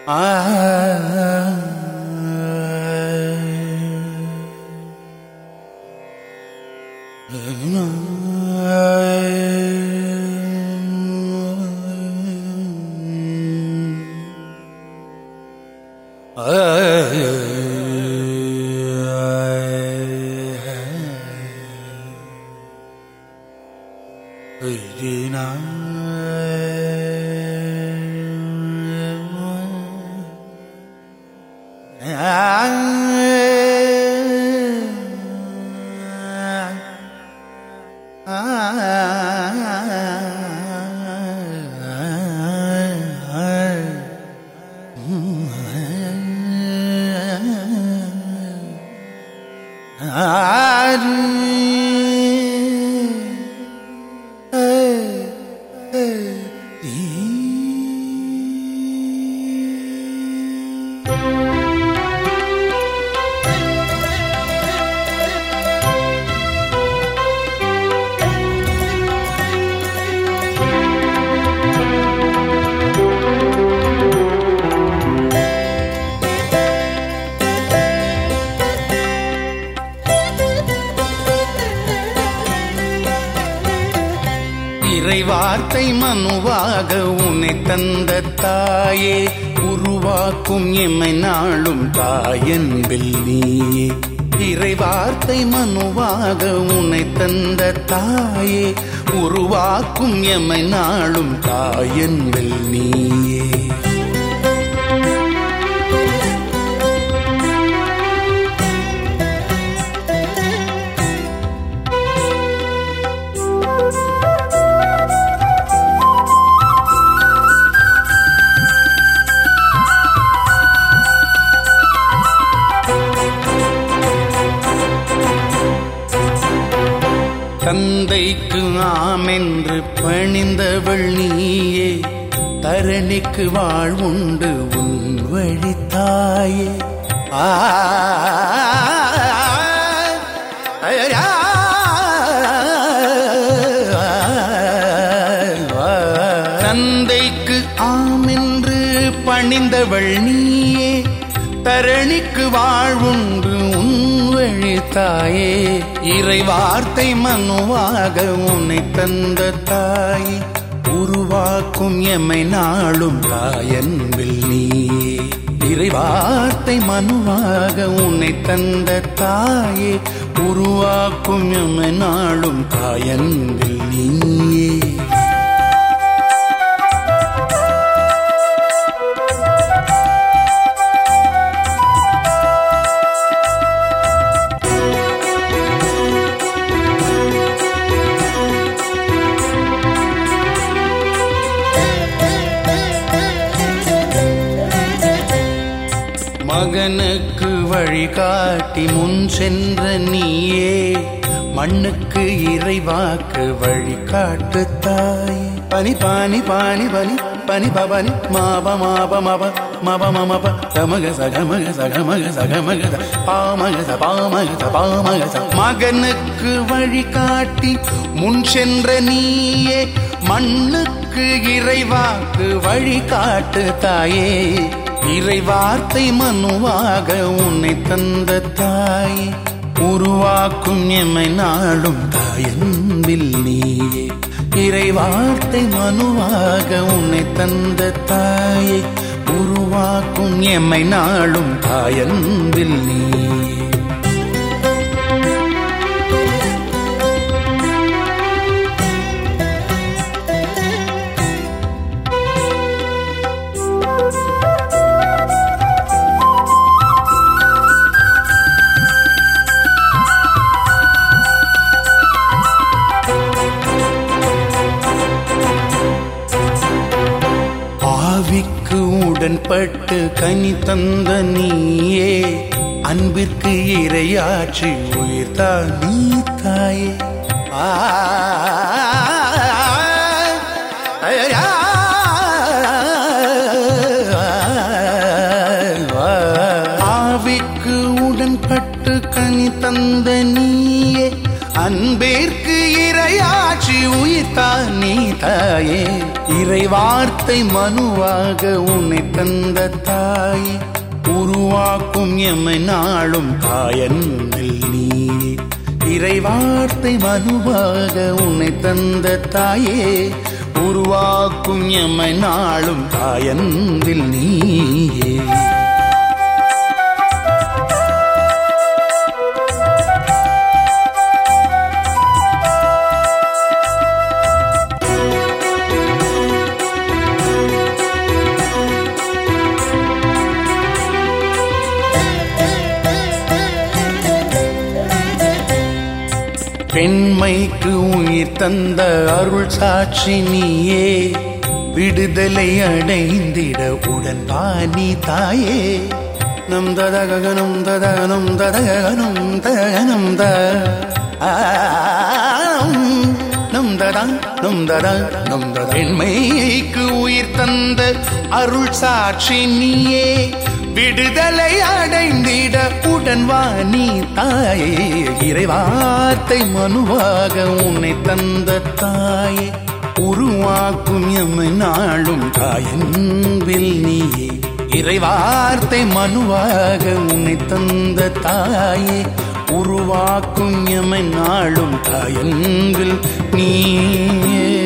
இறைவார்த்தை மனுவாக உன்னை தந்த தாயே உருவாக்கும் எம்மை நாளும் தாயன்பில் நீயே இறைவார்த்தை மனுவாக உன்னை தந்த தாயே உருவாக்கும் எம்மை நாளும் தாயன்பில் நீயே தந்தைக்கு ஆமென்று பணிந்தவள் நீயே தரணிக்கு வாழ்வுண்டு உன் வழித்தாயே ஆ தந்தைக்கு ஆமென்று பணிந்தவள் நீயே தரணிக்கு வாழ்வுண்டு உன் வழித்தாயே இறை வார்த்தை மனுவாக உன்னை தந்த தாய் உருவாக்கும் எம்மை நாளும் தாயன்பில் நீயே இறை வார்த்தை மனுவாக உன்னை தந்த தாயே உருவாக்கும் எம்மை நாளும் தாயன்பில் நீயே மகனுக்கு வழிகாட்டி முன் சென்ற நீயே மண்ணுக்கு இறைவாக்கு வழிகாட்டு தாய் பனி பானி பானி பனி பனி பபனி மாப மாப மப மப மமப சமக சகமக சகமக சகமக பாமக ச பாமக ச பாமக ச மகனுக்கு வழிகாட்டி முன் சென்ற நீயே மண்ணுக்கு இறைவாக்கு வழிகாட்டு தாயே இறை வார்த்தை மனுவாக உன்னை தந்த தாய் உருவாக்கும் எம்மை நாளும் தாயன்பில் நீயே இறை வார்த்தை மனுவாக உன்னை தந்த தாயை உருவாக்கும் எம்மை நாளும் தாயன்பில் நீயே ஆவிக்கு உடன்பட்டு கனி தந்த நீயே அன்பிற்கு இரையாற்றி உயிர்த்தா நீ தாயே ஆ ஐயா! ஆவிக்கு உடன்பட்டு கனி தந்த நீயே அன்பேற்கு இரையாற்றி உயிர்த்தா நீ தாயே இறை வார்த்தை மனுவாக உன்னை தந்த தாயே உருவாக்கும் எம்மை நாளும் தாயன்பில் நீயே இறை வார்த்தை மனுவாக உன்னை தந்த தாயே உருவாக்கும் எம்மை நாளும் தாயன்பில் நீயே பெண்மைக்கு உயிர் தந்த அருள் சாட்சி நீயே விடுதலை அடைந்திட உடன் பாணி தாயே நம் ததகனம் ததகனம் ததகனம் தகனம் த ஆம். நம் ததான் நம் ததா நம் தத பெண்மைக்கு உயிர் தந்த அருள் சாட்சி நீயே விடுதலை அடைந்திட உடன் வாணி தாயே இறைவார்த்தை மனுவாக உன்னை தந்த தாயே உருவாக்கும் எம்மை நாளும் தாயன்பில் நீயே இறைவார்த்தை மனுவாக உன்னை தந்த தாயே உருவாக்கும் எம்மை நாளும் தாயன்பில் நீயே